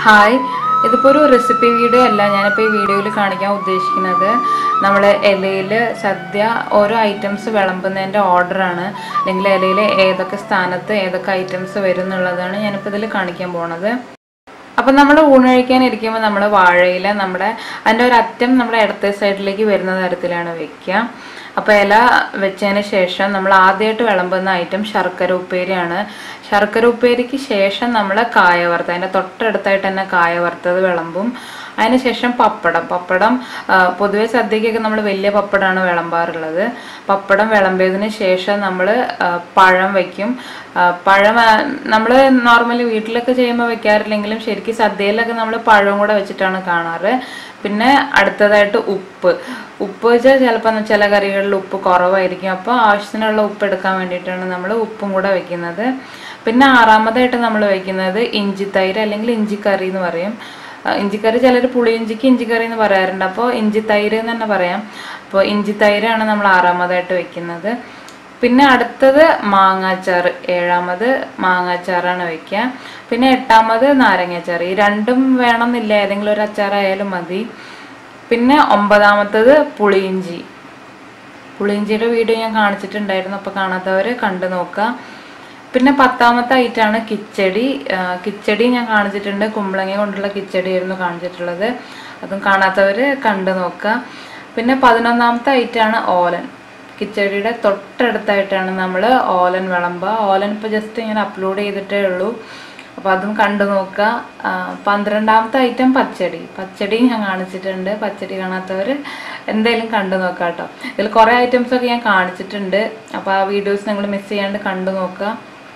hi ഇതിപ്പോൾ ഒരു recipe video അല്ല ഞാനിപ്പോൾ ഈ വീഡിയോയിൽ കാണിക്കാൻ ഉദ്ദേശിക്കുന്നത് നമ്മൾ ഇലയിൽ സദ്യ ഓരോ ഐറ്റംസ് വിളമ്പുന്നതിൻ്റെ ഓർഡറാണ് അല്ലെങ്കിൽ ഇലയിൽ ഏതൊക്കെ സ്ഥാനത്ത് ഏതൊക്കെ ഐറ്റംസ് വരും എന്നുള്ളതാണ് ഞാനിപ്പോൾ ഇതിൽ കാണിക്കാൻ പോണത് അപ്പം നമ്മൾ ഊണ് കഴിക്കാൻ ഇരിക്കുമ്പോൾ നമ്മൾ വാഴയില നമ്മുടെ അതിൻ്റെ ഒരു അറ്റം നമ്മുടെ ഇടത്തെ സൈഡിലേക്ക് വരുന്ന തരത്തിലാണ് വെക്കുക അപ്പോൾ ഇല വെച്ചതിന് ശേഷം നമ്മൾ ആദ്യമായിട്ട് വിളമ്പുന്ന ഐറ്റം ശർക്കര ഉപ്പേരിയാണ് ശർക്കര ഉപ്പേരിക്ക് ശേഷം നമ്മൾ കായ വറുത്ത അതിൻ്റെ തൊട്ടടുത്തായിട്ട് തന്നെ കായ വറുത്തത് വിളമ്പും അതിനുശേഷം പപ്പടം പപ്പടം ആ, പൊതുവെ സദ്യക്കൊക്കെ നമ്മൾ വലിയ പപ്പടമാണ് വിളമ്പാറുള്ളത് പപ്പടം വിളമ്പിയതിന് ശേഷം നമ്മൾ പഴം വയ്ക്കും ആ, പഴം നമ്മൾ നോർമലി വീട്ടിലൊക്കെ ചെയ്യുമ്പോൾ വെക്കാറില്ലെങ്കിലും ശരിക്കും സദ്യയിലൊക്കെ നമ്മൾ പഴവും കൂടെ വെച്ചിട്ടാണ് കാണാറ് പിന്നെ അടുത്തതായിട്ട് ഉപ്പ് ഉപ്പ് വെച്ചാൽ ചിലപ്പോൾ ചില കറികളിൽ ഉപ്പ് കുറവായിരിക്കും അപ്പോൾ ആവശ്യത്തിനുള്ള ഉപ്പ് എടുക്കാൻ വേണ്ടിയിട്ടാണ് നമ്മൾ ഉപ്പും കൂടെ വെക്കുന്നത് പിന്നെ ആറാമതായിട്ട് നമ്മൾ വെക്കുന്നത് ഇഞ്ചിത്തൈര് അല്ലെങ്കിൽ ഇഞ്ചിക്കറി എന്ന് പറയും ആ, ഇഞ്ചിക്കറി ചിലർ പുളിയിഞ്ചിക്ക് ഇഞ്ചിക്കറി എന്ന് പറയാറുണ്ട് അപ്പോൾ ഇഞ്ചി തൈര് എന്ന് തന്നെ പറയാം അപ്പോൾ ഇഞ്ചി തൈരാണ് നമ്മൾ ആറാമതായിട്ട് വെക്കുന്നത് പിന്നെ അടുത്തത് മാങ്ങാച്ചാറ് ഏഴാമത് മാങ്ങാച്ചാറാണ് വെക്കുക പിന്നെ എട്ടാമത് നാരങ്ങാച്ചാറ് ഈ രണ്ടും വേണമെന്നില്ല ഏതെങ്കിലും ഒരു അച്ചാറായാലും മതി പിന്നെ ഒമ്പതാമത്തത് പുളിയിഞ്ചി പുളിയിഞ്ചിയുടെ വീഡിയോ ഞാൻ കാണിച്ചിട്ടുണ്ടായിരുന്നു അപ്പോൾ കാണാത്തവർ കണ്ടു നോക്കുക പിന്നെ പത്താമത്തെ ഐറ്റാണ് കിച്ചടി ആ, കിച്ചടി ഞാൻ കാണിച്ചിട്ടുണ്ട് കുമ്പളങ്ങ കൊണ്ടുള്ള കിച്ചടി ആയിരുന്നു കാണിച്ചിട്ടുള്ളത് അതും കാണാത്തവർ കണ്ടു നോക്കുക പിന്നെ പതിനൊന്നാമത്തെ ഐറ്റാണ് ഓലൻ കിച്ചടിയുടെ തൊട്ടടുത്തായിട്ടാണ് നമ്മൾ ഓലൻ വിളമ്പുക ഓലൻ ഇപ്പോൾ ജസ്റ്റ് ഇങ്ങനെ അപ്ലോഡ് ചെയ്തിട്ടേ ഉള്ളൂ അപ്പോൾ അതും കണ്ടു നോക്കുക ആ, പന്ത്രണ്ടാമത്തെ ഐറ്റം പച്ചടി പച്ചടി ഞാൻ കാണിച്ചിട്ടുണ്ട് പച്ചടി കാണാത്തവർ എന്തായാലും കണ്ടു നോക്കുക കേട്ടോ ഇതിൽ കുറേ ഐറ്റംസ് ഒക്കെ ഞാൻ കാണിച്ചിട്ടുണ്ട് അപ്പോൾ ആ വീഡിയോസ് നിങ്ങൾ മിസ് ചെയ്യാണ്ട് കണ്ടു നോക്കുക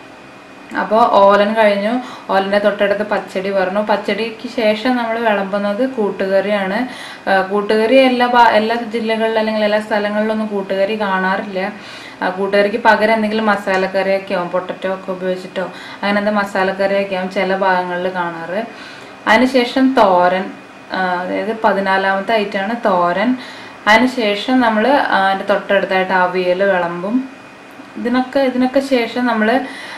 അപ്പോൾ ഓലൻ കഴിഞ്ഞു ഓലൻ്റെ തൊട്ടടുത്ത് പച്ചടി പറഞ്ഞു പച്ചടിക്ക് ശേഷം നമ്മൾ വിളമ്പുന്നത് കൂട്ടുകറിയാണ് ആ, കൂട്ടുകറി എല്ലാ ഭാ- എല്ലാ ജില്ലകളിലും അല്ലെങ്കിൽ എല്ലാ സ്ഥലങ്ങളിലൊന്നും കൂട്ടുകറി കാണാറില്ല ആ, കൂട്ടുകറിക്ക് പകരം എന്തെങ്കിലും മസാലക്കറിയൊക്കെ ആവും പൊട്ടറ്റോ ഒക്കെ ഉപയോഗിച്ചിട്ടോ അങ്ങനെ എന്താ മസാലക്കറിയൊക്കെ ആവും ചില ഭാഗങ്ങളിൽ കാണാറ് അതിനുശേഷം തോരൻ ആ, അതായത് പതിനാലാമത്തെ ഐറ്റമാണ് തോരൻ അതിനുശേഷം നമ്മൾ അതിൻ്റെ തൊട്ടടുത്തായിട്ട് അവിയൽ വിളമ്പും ഇതിനൊക്കെ ഇതിനൊക്കെ ശേഷം നമ്മൾ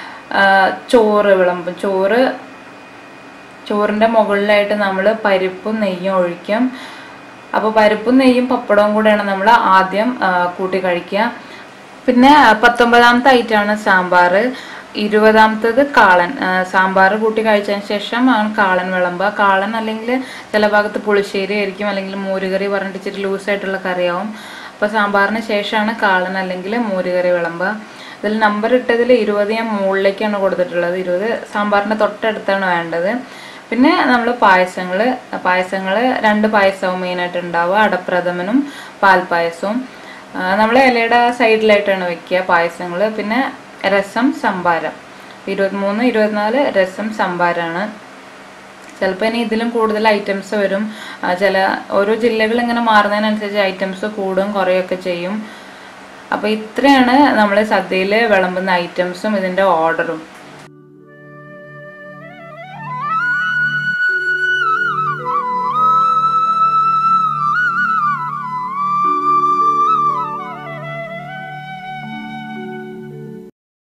ചോറ് വിളമ്പും ചോറ് ചോറിൻ്റെ മുകളിലായിട്ട് നമ്മൾ പരിപ്പും നെയ്യും ഒഴിക്കും അപ്പോൾ പരിപ്പും നെയ്യും പപ്പടവും കൂടെയാണ് നമ്മൾ ആദ്യം ആ, കൂട്ടി കഴിക്കുക പിന്നെ പത്തൊമ്പതാമത്തെ ഐറ്റമാണ് സാമ്പാർ ഇരുപതാമത്തത് കാളൻ സാമ്പാർ കൂട്ടി കഴിച്ചതിന് ശേഷം ആണ് കാളൻ വിളമ്പുക കാളൻ അല്ലെങ്കിൽ ചില ഭാഗത്ത് പുളിശ്ശേരി ആയിരിക്കും അല്ലെങ്കിൽ മോരുകറി പറഞ്ഞിട്ട് ഇച്ചിരി ലൂസായിട്ടുള്ള കറിയാവും അപ്പോൾ സാമ്പാറിന് ശേഷമാണ് കാളൻ അല്ലെങ്കിൽ മോരുകറി വിളമ്പുക ഇതിൽ നമ്പർ ഇട്ടതിൽ ഇരുപത് ഞാൻ മുകളിലേക്കാണ് കൊടുത്തിട്ടുള്ളത് ഇരുപത് സാമ്പാറിൻ്റെ തൊട്ടടുത്താണ് വേണ്ടത് പിന്നെ നമ്മൾ പായസങ്ങൾ പായസങ്ങൾ രണ്ട് പായസവും മെയിനായിട്ട് ഉണ്ടാവുക അടപ്രഥമനും പാൽപ്പായസവും നമ്മൾ ഇലയുടെ സൈഡിലായിട്ടാണ് വെക്കുക പായസങ്ങൾ പിന്നെ രസം സംഭാരം ഇരുപത്തിമൂന്ന് ഇരുപത്തിനാല് രസം സംഭാരമാണ് ചിലപ്പോൾ ഇനി ഇതിലും കൂടുതൽ ഐറ്റംസ് വരും ആ, ചില ഓരോ ജില്ലകൾ ഇങ്ങനെ മാറുന്നതിനനുസരിച്ച് ഐറ്റംസ് കൂടും കുറയൊക്കെ ചെയ്യും അപ്പോൾ ഇത്രയാണ് നമ്മൾ സദ്യയിൽ വിളമ്പുന്ന ഐറ്റംസും ഇതിൻ്റെ ഓർഡറും